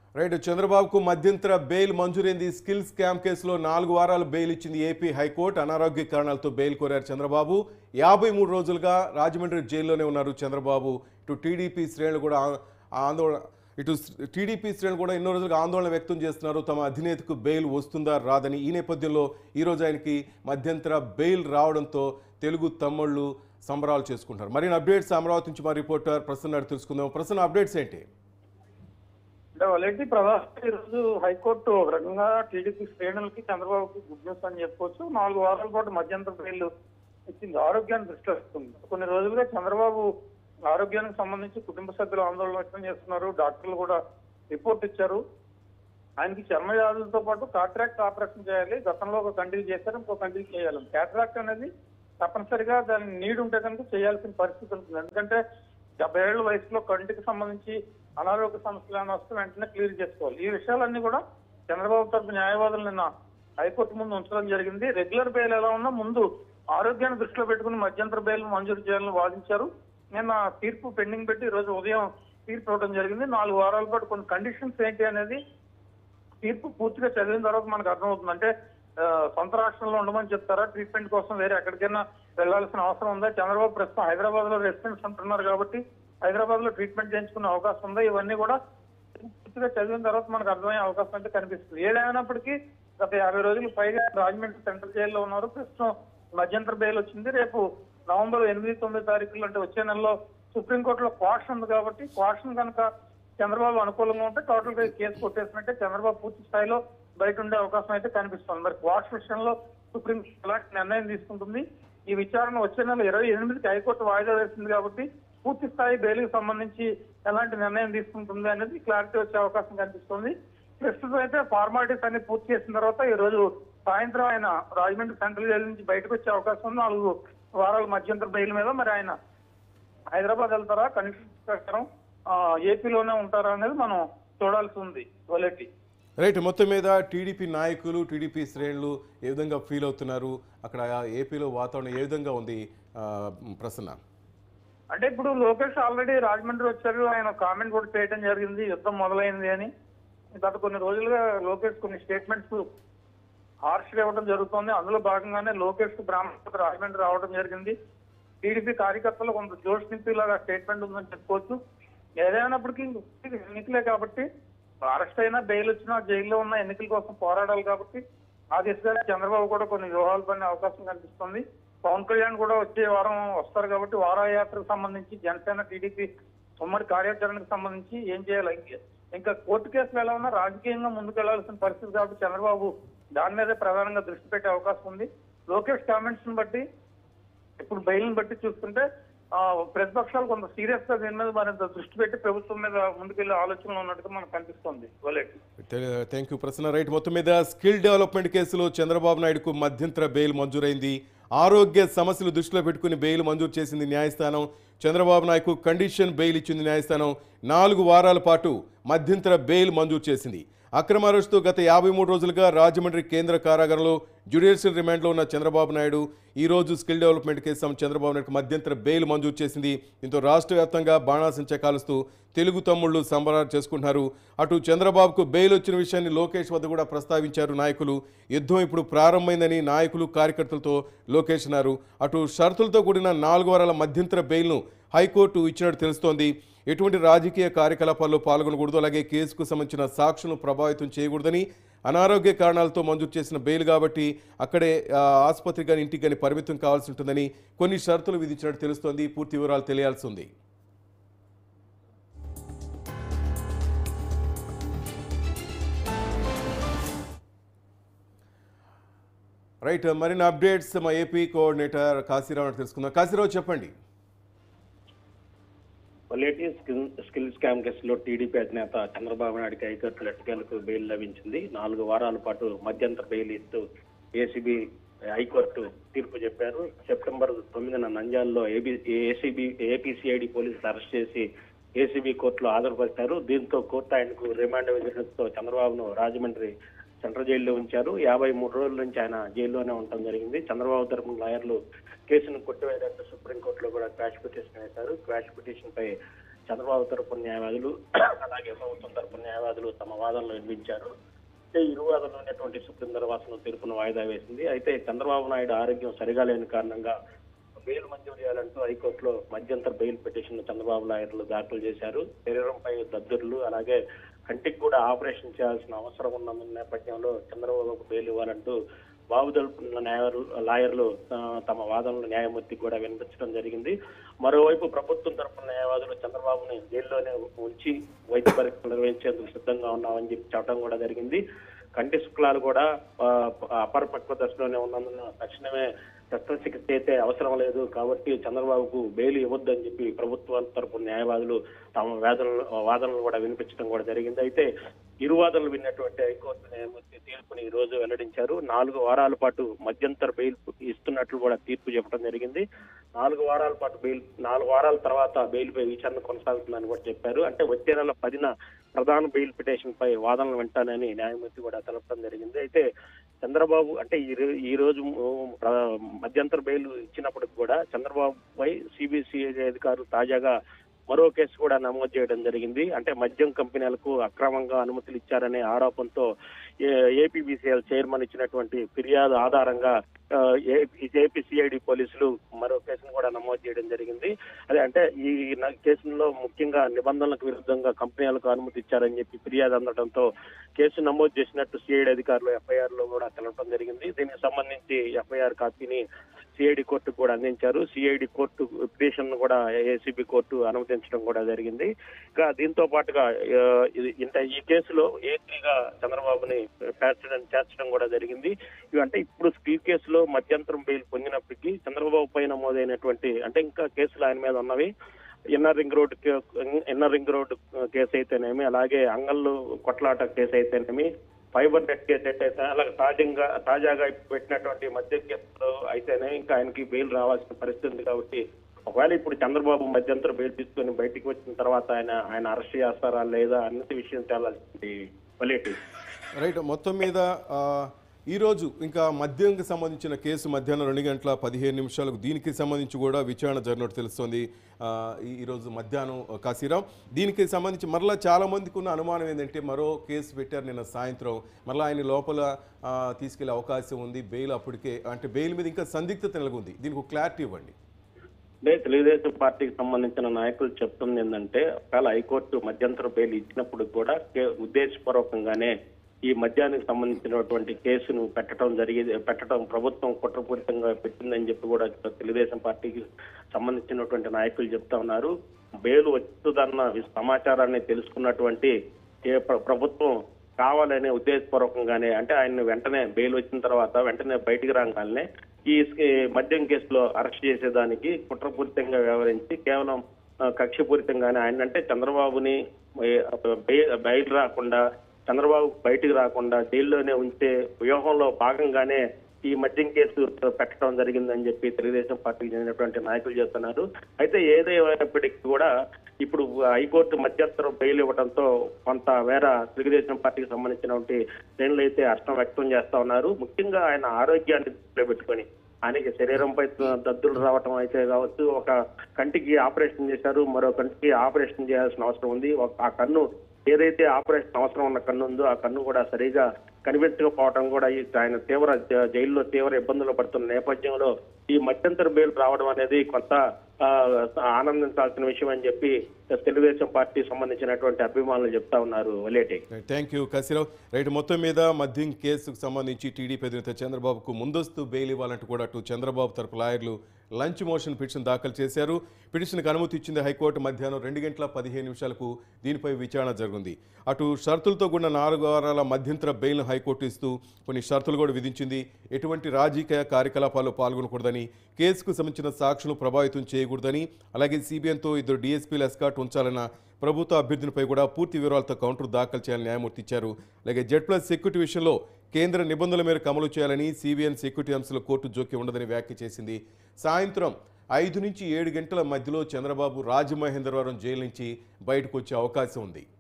right చంద్రబాబుకు మధ్యంతర bail మంజూరైంది skill scam కేసులో నాలుగు వారాలు బెయిల్ ఇచ్చింది ఏపీ హైకోర్టు అనారోగ్య కారణాలతో బెయిల్ కోరారు చంద్రబాబు యాభై మూడు రోజులుగా రాజమండ్రి జైల్లోనే ఉన్నారు చంద్రబాబు ఇటు టీడీపీ శ్రేణులు కూడా ఆ- ఆందోళన ఇటు టీడీపీ శ్రేణులు కూడా ఎన్నో రోజులుగా ఆందోళన వ్యక్తం చేస్తున్నారు తమ అధినేతకు బెయిల్ వస్తుందా రాదని ఈ నేపథ్యంలో ఈరోజు ఆయనకి మధ్యంతర బెయిల్ రావడంతో తెలుగు తమ్ముళ్ళు సంబరాలు చేసుకుంటారు మరిన్ని అప్డేట్స్ అమరావతి నుంచి మా రిపోర్టర్ ప్రసన్న అడిగి తెలుసుకుందాం ప్రసన్న అప్డేట్స్ ఏంటి అంటే వాళ్ళేంటి ప్రధాన ఈరోజు హైకోర్టు ఒక రకంగా టీడీపీ శ్రేణులకి చంద్రబాబుకి గుడ్ న్యూస్ అని చెప్పుకోవచ్చు నాలుగు వారాల పాటు మధ్యంతర బెయిల్ ఇచ్చింది ఆరోగ్యాన్ని దృష్టిలో పెట్టుకుంది కొన్ని రోజులుగా చంద్రబాబు ఆరోగ్యానికి సంబంధించి కుటుంబ సభ్యులు ఆందోళన వ్యక్తం చేస్తున్నారు డాక్టర్లు కూడా రిపోర్ట్ ఇచ్చారు ఆయనకి చర్మ వ్యాధులతో పాటు కాట్రాక్ట్ ఆపరేషన్ చేయాలి గతంలో ఒక కంటికి చేశారు ఇంకో కంటికి చేయాలి కాట్రాక్ట్ అనేది తప్పనిసరిగా దాని నీడ్ ఉంటే కనుక చేయాల్సిన పరిస్థితి ఉంటుంది ఎందుకంటే డెబ్బై ఏళ్ళ వయసులో కంటికి సంబంధించి అనారోగ్య సమస్యలు ఏమైనా వస్తే వెంటనే క్లియర్ చేసుకోవాలి ఈ విషయాలన్నీ కూడా చంద్రబాబు తరపు న్యాయవాదులు నిన్న హైకోర్టు ముందు ఉంచడం జరిగింది రెగ్యులర్ బెయిల్ ఎలా ఉన్నా ముందు ఆరోగ్యాన్ని దృష్టిలో పెట్టుకుని మధ్యంతర బెయిల్ మంజూరు చేయాలని వాదించారు నిన్న తీర్పు పెండింగ్ పెట్టి ఈ రోజు ఉదయం తీర్పు ఇవ్వడం జరిగింది నాలుగు వారాల పాటు కొన్ని కండిషన్స్ ఏంటి అనేది తీర్పు పూర్తిగా చదివిన తర్వాత మనకు అర్థమవుతుంది అంటే ఆ, సొంత రాష్ట్రంలో ఉండమని చెప్తారా ట్రీట్మెంట్ కోసం వేరే ఎక్కడికైనా వెళ్లాల్సిన అవసరం ఉందా చంద్రబాబు ప్రస్తుతం హైదరాబాద్ లో రెసిడెంట్స్ ఉంటున్నారు కాబట్టి హైదరాబాద్ లో ట్రీట్మెంట్ చేయించుకునే అవకాశం ఉందా ఇవన్నీ కూడా పూర్తిగా చదివిన తర్వాత మనకు అర్థమయ్యే అవకాశం అయితే కనిపిస్తుంది ఏదైనప్పటికీ గత యాభై రోజులు పైగా రాజమండ్రి సెంట్రల్ జైల్లో ఉన్నారు ప్రస్తుతం మధ్యంతర బెయిల్ వచ్చింది రేపు నవంబర్ ఎనిమిది తొమ్మిది తారీఖులు అంటే వచ్చే నెలలో సుప్రీంకోర్టులో క్వాషన్ ఉంది కాబట్టి క్వాషన్ కనుక చంద్రబాబు అనుకూలంగా ఉంటే టోటల్ గా ఈ కేసు కొట్టేసినట్టే చంద్రబాబు పూర్తి స్థాయిలో బయట ఉండే అవకాశం అయితే కనిపిస్తుంది మరి క్వాష్ విషయంలో సుప్రీం ఎలాంటి నిర్ణయం తీసుకుంటుంది ఈ విచారణ వచ్చే నెల ఇరవై ఎనిమిదికి హైకోర్టు వాయిదా వేసింది కాబట్టి పూర్తి స్థాయి బెయిల్కి సంబంధించి ఎలాంటి నిర్ణయం తీసుకుంటుంది అనేది క్లారిటీ వచ్చే అవకాశం కనిపిస్తుంది ప్రస్తుతం అయితే ఫార్మాలిటీస్ అన్ని పూర్తి చేసిన తర్వాత ఈ రోజు సాయంత్రం ఆయన రాజమండ్రి సెంట్రల్ జైలు నుంచి బయటకు వచ్చే అవకాశం ఉంది నాలుగు వారాల మధ్యంతర బెయిల్ మీద మరి ఆయన హైదరాబాద్ వెళ్తారా కనీసం ప్రకారం ఆ, ఏపీలోనే ఉంటారా అనేది మనం చూడాల్సి ఉంది వలెట్టి రైట్ మొత్తం మీద టీడీపీ నాయకులు టీడీపీ శ్రేణులు ఏ విధంగా ఫీల్ అవుతున్నారు అక్కడ ఏపీలో వాతావరణం ఏ విధంగా ఉంది ఆ, ప్రసన్న అంటే ఇప్పుడు లోకేష్ ఆల్రెడీ రాజమండ్రి వచ్చారు ఆయన కామెంట్ కూడా చేయడం జరిగింది యుద్ధం మొదలైంది అని గత కొన్ని రోజులుగా లోకేష్ కొన్ని స్టేట్మెంట్స్ హార్ష్ ఇవ్వడం జరుగుతుంది అందులో భాగంగానే లోకేష్ కు బ్రాహ్మణ రాజమండ్రి రావడం జరిగింది టీడీపీ కార్యకర్తలు కొంత జోష్ నింపేలాగా స్టేట్మెంట్ ఉందని చెప్పుకోవచ్చు ఏదైనప్పటికీ ఎన్నికలే కాబట్టి అరెస్ట్ అయినా బెయిల్ వచ్చినా జైల్లో ఉన్న ఎన్నికల కోసం పోరాడాలి కాబట్టి ఆ దిశగా చంద్రబాబు కూడా కొన్ని వ్యూహాలు పడిన అవకాశం కనిపిస్తుంది పవన్ కళ్యాణ్ కూడా వచ్చే వారం వస్తారు కాబట్టి వారాయాత్రకు సంబంధించి జనసేన టీడీపీ ఉమ్మడి కార్యాచరణకు సంబంధించి ఏం చేయాలి ఇంక- ఇంకా కోర్టు కేసులు ఎలా ఉన్నా రాజకీయంగా ముందుకు వెళ్లాల్సిన పరిస్థితి కాబట్టి చంద్రబాబు దాని మీదే ప్రధానంగా దృష్టి పెట్టే అవకాశం ఉంది లోకేష్ కామెంట్స్ ని బట్టి ఇప్పుడు బెయిల్ని బట్టి చూస్తుంటే ఆ, ప్రతిపక్షాలు కొంత సీరియస్ గా దీని మీద మరింత దృష్టి పెట్టి ప్రభుత్వం మీద ముందుకెళ్లే ఆలోచనలు ఉన్నట్టుగా మనకు కనిపిస్తుంది వలేట్ థ్యాంక్ యూ ప్రసన్న రైట్ మొత్తం మీద స్కిల్ డెవలప్మెంట్ కేసులో చంద్రబాబు నాయుడుకు మధ్యంతర బెయిల్ మంజూరైంది ఆరోగ్య సమస్యలు దృష్టిలో పెట్టుకుని బెయిల్ మంజూరు చేసింది న్యాయస్థానం చంద్రబాబు నాయుడుకు కండిషన్ బెయిల్ ఇచ్చింది న్యాయస్థానం నాలుగు వారాల పాటు మధ్యంతర బెయిల్ మంజూరు చేసింది అక్రమ అరెస్టుతో గత యాభై మూడు రోజులుగా రాజమండ్రి కేంద్ర కారాగారంలో జ్యుడిషియల్ రిమాండ్లో ఉన్న చంద్రబాబు నాయుడు ఈ రోజు స్కిల్ డెవలప్మెంట్ కేసు సంబంధించి చంద్రబాబు నాయుడుకు మధ్యంతర బెయిల్ మంజూరు చేసింది దీంతో రాష్ట్ర వ్యాప్తంగా బాణాసంచా కాలుస్తూ తెలుగు తమ్ముళ్ళు సంబరాలు చేసుకుంటున్నారు అటు చంద్రబాబుకు బెయిల్ వచ్చిన విషయాన్ని లోకేష్ వద్ద కూడా ప్రస్తావించారు నాయకులు యుద్ధం ఇప్పుడు ప్రారంభమైందని నాయకులు కార్యకర్తలతో లోకేష్ అన్నారు అటు షరతులతో కూడిన నాలుగు వారాల మధ్యంతర బెయిల్ను హైకోర్టు ఇచ్చినట్టు తెలుస్తోంది ఎటువంటి రాజకీయ కార్యకలాపాల్లో పాల్గొనకూడదు అలాగే కేసుకు సంబంధించిన సాక్షులను ప్రభావితం చేయకూడదని అనారోగ్య కారణాలతో మంజూరు చేసిన బెయిల్ కాబట్టి అక్కడే ఆ, ఆసుపత్రి కానీ ఇంటికి కానీ పరిమితం కావాల్సి ఉంటుందని కొన్ని షరతులు విధించినట్టు తెలుస్తోంది పూర్తి వివరాలు తెలియాల్సి ఉంది రైట్ మరిన్ని అప్డేట్స్ మా ఏపీ కోఆర్డినేటర్ కాశీరావు అని తెలుసుకుందాం కాశీరావు చెప్పండి పల్లెటి స్కిల్ స్కిల్ స్కామ్ కేసులో టీడీపీ అధినేత చంద్రబాబు నాయుడుకి హైకోర్టు ఎట్టకేలకు బెయిల్ లభించింది నాలుగు వారాల పాటు మధ్యంతర బెయిల్ ఇస్తూ ఏసీబీ హైకోర్టు తీర్పు చెప్పారు సెప్టెంబర్ తొమ్మిదిన నంద్యాలలో ఏబీ ఏసీబీ ఏపీసీఐడి పోలీసులు అరెస్ట్ చేసి ఏసీబీ కోర్టులో హాజరుపరిచారు దీంతో కోర్టు ఆయనకు రిమాండ్ విధించడంతో చంద్రబాబును రాజమండ్రి సెంట్రల్ జైల్లో ఉంచారు యాభై మూడు రోజుల నుంచి ఆయన జైల్లోనే ఉండటం జరిగింది చంద్రబాబు తరపున లాయర్లు కేసును కొట్టివేయడంతో సుప్రీంకోర్టులో కూడా క్వాష్ పిటిషన్ వేశారు క్వాష్ పిటిషన్ పై చంద్రబాబు తరపున న్యాయవాదులు అలాగే ప్రభుత్వం తరపున న్యాయవాదులు తమ వాదనలు వినిపించారు అయితే ఇరు వాదనలు ఉన్నటువంటి సుప్రీం ధర్మాసనం తీర్పును వాయిదా వేసింది అయితే చంద్రబాబు నాయుడు ఆరోగ్యం సరిగా లేని కారణంగా బెయిల్ మంజూరు చేయాలంటూ హైకోర్టులో మధ్యంతర బెయిల్ పిటిషన్ చంద్రబాబు లాయర్లు దాఖలు చేశారు శరీరంపై దద్దుర్లు అలాగే కంటికి కూడా ఆపరేషన్ చేయాల్సిన అవసరం ఉన్న నేపథ్యంలో చంద్రబాబుకు బెయిల్ ఇవ్వాలంటూ బాబు తరపున న్యాయవాదులు లాయర్లు ఆ, తమ వాదనలు న్యాయమూర్తికి కూడా వినిపించడం జరిగింది మరోవైపు ప్రభుత్వం తరపున న్యాయవాదులు చంద్రబాబుని జైల్లోనే ఉంచి వైద్య పరీక్షలు నిర్వహించేందుకు సిద్ధంగా ఉన్నామని చెప్పి చెప్పడం కూడా జరిగింది కంటి శుక్లాలు కూడా ఆ, అపరిపక్వ దశలోనే ఉన్నందున తక్షణమే శస్త్రచికిత్స అయితే అవసరం లేదు కాబట్టి చంద్రబాబుకు బెయిల్ ఇవ్వద్దని చెప్పి ప్రభుత్వం తరపున న్యాయవాదులు తమ వేదనలు వాదనలు కూడా వినిపించడం కూడా జరిగింది అయితే ఇరు వాదనలు విన్నటువంటి హైకోర్టు న్యాయమూర్తి తీర్పుని ఈ రోజు వెల్లడించారు నాలుగు వారాల పాటు మధ్యంతర బెయిల్ ఇస్తున్నట్లు కూడా తీర్పు చెప్పడం జరిగింది నాలుగు వారాల పాటు బెయిల్ నాలుగు వారాల తర్వాత బెయిల్ పై విచారణ కొనసాగుతుందని కూడా చెప్పారు అంటే వచ్చే నెల పదిన ప్రధాన బెయిల్ పిటిషన్ పై వాదనలు వింటానని న్యాయమూర్తి కూడా తెలపడం జరిగింది అయితే చంద్రబాబు అంటే ఈ రో- ఈ రోజు ము- ప్ర- మధ్యంతర బెయిల్ ఇచ్చినప్పటికి కూడా చంద్రబాబు పై సిబిసిఐ అధికారులు తాజాగా మరో కేసు కూడా నమోదు చేయడం జరిగింది అంటే మద్యం కంపెనీలకు అక్రమంగా అనుమతులు ఇచ్చారనే ఆరోపణతో ఏపీబీసీఎల్ చైర్మన్ ఇచ్చినటువంటి ఫిర్యాదు ఆధారంగా ఏపీ సిఐడి పోలీసులు మరో కేసును కూడా నమోదు చేయడం జరిగింది అదే అంటే ఈ న- కేసులో ముఖ్యంగా నిబంధనలకు విరుద్ధంగా కంపెనీలకు అనుమతి ఇచ్చారని చెప్పి ఫిర్యాదు అందడంతో కేసు నమోదు చేసినట్టు సిఐడి అధికారులు ఎఫ్ఐఆర్ లో కూడా తెలపడం జరిగింది దీనికి సంబంధించి ఎఫ్ఐఆర్ కాపీని సిఐడి కోర్టుకు కూడా అందించారు సిఐడి కోర్టు పిటిషన్ కూడా ఏసీబీ కోర్టు అనుమతించడం కూడా జరిగింది ఇంకా దీంతో పాటుగా ఆ, ఇది ఇంత ఈ కేసులో ఏపీగా చంద్రబాబుని చేర్చడం చేర్చడం కూడా జరిగింది ఇవి అంటే ఇప్పుడు ఈ కేసులో మధ్యంతరం బెయిల్ పొందినప్పటికీ చంద్రబాబు పై నమోదైనటువంటి అంటే ఇంకా కేసులు ఆయన మీద ఉన్నవి inner ring road inner ring road కేసు అయితేనేమి అలాగే అంగళ్ళు కొట్లాట కేసు అయితేనేమి ఫైబర్ నెట్ కేసు అయితే అలాగే తాజాగా తాజాగా ఇప్పుడు పెట్టినటువంటి మద్య కేసులో అయితేనే ఇంకా ఆయనకి బెయిల్ రావాల్సిన పరిస్థితి ఉంది కాబట్టి ఒకవేళ ఇప్పుడు చంద్రబాబు మధ్యంతర బెయిల్ తీసుకొని బయటికి వచ్చిన తర్వాత ఆయన ఆయన అరెస్ట్ చేస్తారా లేదా అన్నది విషయం తేలాల్సింది పల్లెటి రైట్ మొత్తం మీద ఆ, ఈరోజు ఇంకా మద్యంకి సంబంధించిన కేసు మధ్యాహ్నం రెండు గంటల పదిహేను నిమిషాలకు దీనికి సంబంధించి కూడా విచారణ జరిగినట్టు తెలుస్తోంది ఆ, ఈ- ఈరోజు మధ్యాహ్నం కాశీరాం దీనికి సంబంధించి మరలా చాలా మందికి ఉన్న అనుమానం ఏంటంటే మరో కేసు పెట్టారు నిన్న సాయంత్రం మరలా ఆయన లోపల ఆ, తీసుకెళ్లే అవకాశం ఉంది బెయిల్ అప్పటికే అంటే బెయిల్ మీద ఇంకా సందిగ్ధత నెలకొంది దీనికి ఒక క్లారిటీ ఇవ్వండి అంటే తెలుగుదేశం పార్టీకి సంబంధించిన నాయకులు చెప్తుంది ఏంటంటే ఒకవేళ హైకోర్టు మధ్యంతర బెయిల్ ఇచ్చినప్పుడు కూడా కే- ఉద్దేశపూర్వకంగానే ఈ మద్యానికి సంబంధించినటువంటి కేసును పెట్టడం జరిగింది పెట్టడం ప్రభుత్వం కుట్రపూరితంగా పెట్టిందని చెప్పి కూడా తెలుగుదేశం పార్టీకి సంబంధించినటువంటి నాయకులు చెప్తా ఉన్నారు బెయిల్ వచ్చుదన్న వి- సమాచారాన్ని తెలుసుకున్నటువంటి ఏ ప్ర- ప్రభుత్వం కావాలనే ఉద్దేశపూర్వకంగానే అంటే ఆయన వెంటనే బెయిల్ వచ్చిన తర్వాత వెంటనే బయటికి రాగానే ఈ స్- మద్యం కేసులో అరెస్ట్ చేసేదానికి కుట్రపూరితంగా వ్యవహరించి కేవలం ఆ, కక్షపూరితంగానే ఆయన అంటే చంద్రబాబుని ఏ- బెయి- బయలు రాకుండా చంద్రబాబు బయటికి రాకుండా జైల్లోనే ఉంచే వ్యూహంలో భాగంగానే ఈ మద్యం కేసు పెట్టడం జరిగిందని చెప్పి తెలుగుదేశం పార్టీకి చెందినటువంటి నాయకులు చెప్తున్నారు అయితే ఏదేమైనప్పటికీ కూడా ఇప్పుడు హైకోర్టు మధ్యంతరం బెయిల్ ఇవ్వడంతో కొంత వేర తెలుగుదేశం పార్టీకి సంబంధించినటువంటి శ్రేణులు అయితే హర్షం వ్యక్తం చేస్తా ఉన్నారు ముఖ్యంగా ఆయన ఆరోగ్యాన్ని దృష్టిలో పెట్టుకొని ఆయనకి శరీరంపై దద్దులు రావటం అయితే కావచ్చు ఒక కంటికి ఆపరేషన్ చేశారు మరో కంటికి ఆపరేషన్ చేయాల్సిన అవసరం ఉంది ఒక- ఆ కన్ను ఏదైతే ఆపరేషన్ అవసరం ఉన్న కన్ను ఉందో ఆ కన్ను కూడా సరిగా కనిపించకపోవడం కూడా ఈ ఆయన తీవ్ర జ- జైల్లో తీవ్ర ఇబ్బందులు పడుతున్న నేపథ్యంలో ఈ మధ్యంతర బెయిల్ రావడం అనేది కొంత ఆ, ఆనందించాల్సిన విషయం అని చెప్పి తెలుగుదేశం పార్టీ సంబంధించినటువంటి అభిమానులు చెప్తా ఉన్నారు వలేటి థ్యాంక్ యూ కాశీరావు రైట్ మొత్తం మీద మద్యం కేసుకు సంబంధించి టీడీపీ అధినేత చంద్రబాబుకు ముందస్తు బెయిల్ ఇవ్వాలంటూ కూడా అటు చంద్రబాబు తరపు లాయర్లు లంచ్ మోషన్ పిటిషన్ దాఖలు చేశారు పిటిషన్కి అనుమతి ఇచ్చింది హైకోర్టు మధ్యాహ్నం రెండు గంటల పదిహేను నిమిషాలకు దీనిపై విచారణ జరిగింది అటు షరతులతో కూడిన నాలుగు వారాల మధ్యంతర బెయిల్ను హైకోర్టు ఇస్తూ కొన్ని షరతులు కూడా విధించింది ఎటువంటి రాజకీయ కార్యకలాపాల్లో పాల్గొనకూడదని కేసుకు సంబంధించిన సాక్షులు ప్రభావితం చేయకూడదని అలాగే సిబిఎన్తో ఇద్దరు డీఎస్పీలు ఎస్కాట్ ఉంచాలన్న ప్రభుత్వ అభ్యర్థునిపై కూడా పూర్తి వివరాలతో కౌంటర్ దాఖలు చేయాలని న్యాయమూర్తి ఇచ్చారు అలాగే జెడ్ ప్లస్ సెక్యూరిటీ విషయంలో కేంద్ర నిబంధనల మేరకు అమలు చేయాలని సిబిఎన్ సెక్యూరిటీ అంశాలు కోర్టు జోక్యం ఉండదని వ్యాఖ్య చేసింది సాయంత్రం ఐదు నుంచి ఏడు గంటల మధ్యలో చంద్రబాబు రాజమహేంద్రవరం జైలు నుంచి బయటకు వచ్చే అవకాశం ఉంది